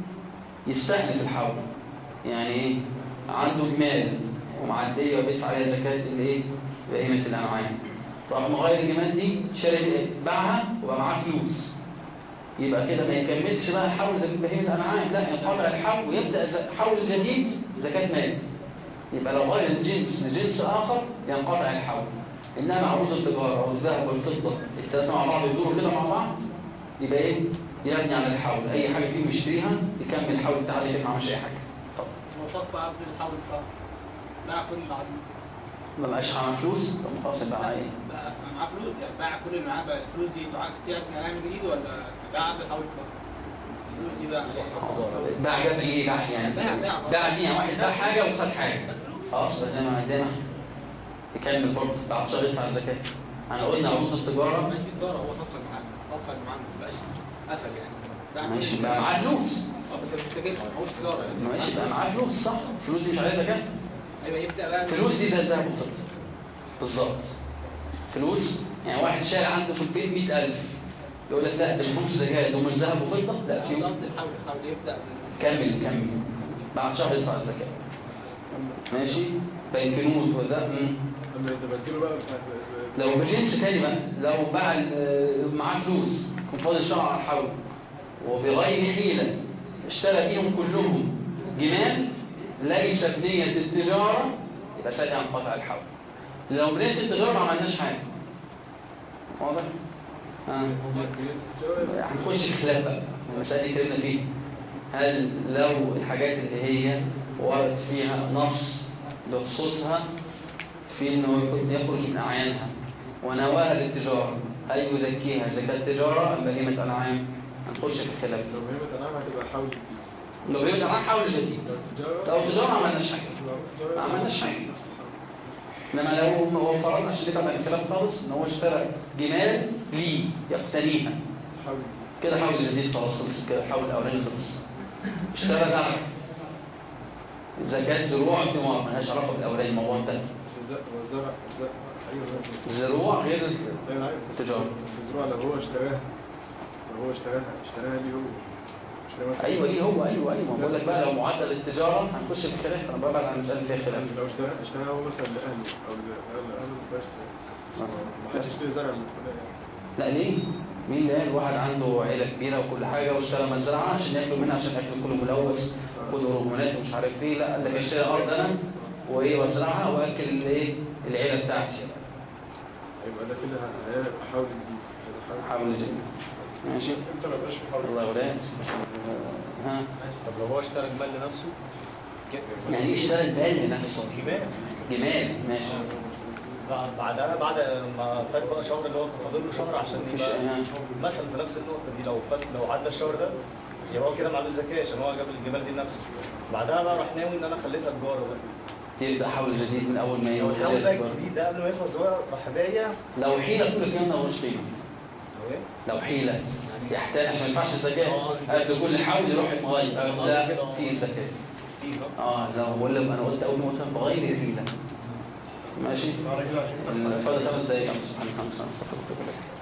يستهلك الحول يعني ايه عنده جمال ومعديه وبيدفع عليها زكاه الايه بهيمه الانعام راح مغير الجمال دي شاري باعها وبقى معاه فلوس يبقى كده ما يكملش بقى الحول زي بهيمه الانعام لا ينقطع الحول ويبدا ز- حول جديد زكاه مال يبقى لو غير الجنس لجنس آخر ينقطع الحول إنما عروض التجارة والذهب والفضة الثلاثة مع بعض يدوروا كده مع بعض يبقى إيه؟ يبني على الحول أي حاجة فيهم يشتريها يكمل الحول بتاعه يبقى ما عملش أي حاجة طب وصف قبل الحول صح باع كل العروض ما بقاش معاه فلوس طب خلاص يبقى إيه؟ بقى معاه فلوس يعني باع كل اللي معاه بقى الفلوس دي تعاد تعاد كلام جديد ولا باع قبل الحول صح الفلوس دي بقى باع جاب إيه باع يعني باع- باع. باع دي يعني واحد باع حاجة وخد حاجة خلاص بس زي ما عندنا يكمل برضه بعد شهر يدفع الزكاة احنا قلنا عروض التجارة ماشي في تجاره هو صفقه معاه صفقه معاه ما بقاش قفل يعني باع كل ماشي اللي بقى معاه فلوس اه بس ما بيستجيبش معهوش تجاره يعني ماشي بقى معاه فلوس صح الفلوس دي مش عليها زكاة ايوه يبدا بقى فلوس دي ده الذهب والفضة بالظبط فلوس يعني واحد شايل عنده في البيت 100000 يقول لك لا ده فلوس زكاة ده مش ذهب وفضة لا في قصد الحول الحول يبدا كمل كمل بعد شهر يدفع الزكاة ماشي بين كنود وده مم. لما يتبدلوا بقى لو بجنس تاني بقى لو باع ال- معاه فلوس كان فاضل شهر على الحول وبغير حيلة اشترى فيهم كلهم جمال ليس بنية التجارة يبقى ساعتها ينقطع الحول لو بنية التجارة ما عملناش حاجة واضح؟ ها هنخش في خلاف بقى المسألة دي اتكلمنا فيها هل لو الحاجات اللي هي ورد فيها نص بخصوصها في انه يخرج من اعيانها ونواها للتجاره هل يزكيها زكاه تجاره ام بهيمه انعام هنخش في الخلاف لو هي تنام هتبقى حول جديد لو بهيمه انعام حول جديد لو لو تجاره ما عملناش حاجه ما عملناش حاجه انما لو هو فرضنا عشان كده بقى الخلاف خالص ان هو اشترى جمال ليه يقتنيها حول كده حول جديد خلاص خلص كده الحول الاولاني خلص اشترى زرع زكاه زروع ثمار مالهاش علاقه بالاولاني الموضوع ده والزرع الزرع ايوه بس زروع غير ايوه عارف التجاره بس الزروع لو هو اشتراها لو هو اشتراها اشتراها ليه هو اشتراها مثلا ايوه ليه هو ايوه ايوه بقول لك بقى لو معدل التجاره هنخش في خلاف انا ببعد عن المساله فيها خلاف لو اشتراها اشتراها هو مثلا لاهله او لاهله اهله ما ينفعش ما حدش يشتري زرع من الفلاح يعني لا ليه؟ مين اللي قال واحد عنده عيله كبيره وكل حاجه واشترى مزرعه عشان ياكلوا منها عشان الاكل كله ملوث كله هرمونات ومش عارف ايه لا قال لك اشتري ارض انا وايه وازرعها واكل الايه العيله بتاعتي هيبقى ده كده هيبقى حول جديد هيبقى حول حاول جدا ماشي امتى ما يبقاش في حول الله يولاد ها طب لو هو اشترى جمال لنفسه يعني ايه اشترى البال لنفسه جمال جمال ماشي بعد- بعدها بعد ما فات بقى شهر اللي هو كان فاضل له شهر عشان مفيش يبقى أي- مثلا في نفس النقطه دي لو فات لو عدى الشهر ده يبقى هو كده معلوش زكاه عشان هو جاب الجمال دي لنفسه بعدها بقى راح ناوي ان انا خليتها تجاره بقى يبدا حول جديد من اول ما هو يوصل الحول بقى الجديد ده قبل ما يخلص هو راح بايع لو حيله كل الكلام ده ملوش قيمه هو ايه؟ لو حيلة يحتاج عشان ما ينفعش الزكاة قبل كل حول يروح مغير لا في زكاة في صح؟ اه لو بقول لك انا قلت اول نقطه بغير حيله ماشي الفاضل خمس دقايق خمس خمس خمس